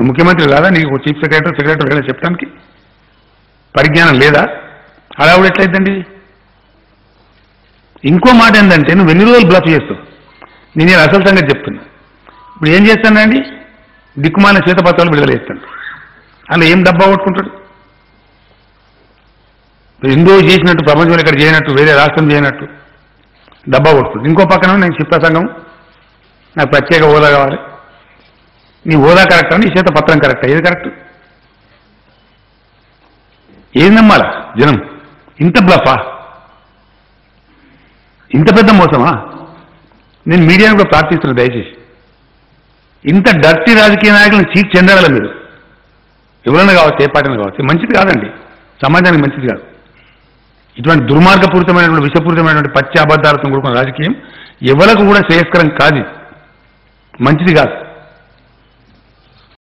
నువ్వు ముఖ్యమంత్రి కాదా నీకు చీఫ్ సెక్రటరీ సెక్రటరీ కదా చెప్పడానికి పరిజ్ఞానం లేదా హడావుడు ఎట్లయిద్దండి ఇంకో మాట ఏంటంటే నువ్వు ఎన్ని రోజులు బ్లఫ్ చేస్తావు నేను ఇలా అసలు సంగతి చెప్తున్నా ఇప్పుడు ఏం చేస్తానండి దిక్కుమాల శ్వేతపత్రాలు విడుదల చేస్తాడు అలా ఏం డబ్బా కొట్టుకుంటాడు ఎందో చేసినట్టు ప్రపంచంలో ఇక్కడ చేయనట్టు వేరే రాష్ట్రం చేయనట్టు డబ్బా కొట్టుకుంటుంది ఇంకో పక్కన నేను చిత్త సంఘం నాకు ప్రత్యేక హోదా కావాలి నీ హోదా కరెక్టా నీ చేత పత్రం కరెక్టా ఏది కరెక్ట్ ఏది నమ్మాలా జనం ఇంత బ్లఫా ఇంత పెద్ద మోసమా నేను మీడియాను కూడా ప్రార్థిస్తున్నా దయచేసి ఇంత డర్టీ రాజకీయ నాయకులను చీక్ చెందగల మీరు ఎవరైనా కావచ్చు ఏ పార్టీని కావచ్చు మంచిది కాదండి సమాజానికి మంచిది కాదు ఇటువంటి దుర్మార్గపూరితమైనటువంటి విషపూరితమైనటువంటి పచ్చి అబద్ధాలతో కూడుకున్న రాజకీయం ఎవరికి కూడా శ్రేయస్కరం కాదు ఇది. మంచిది కాదు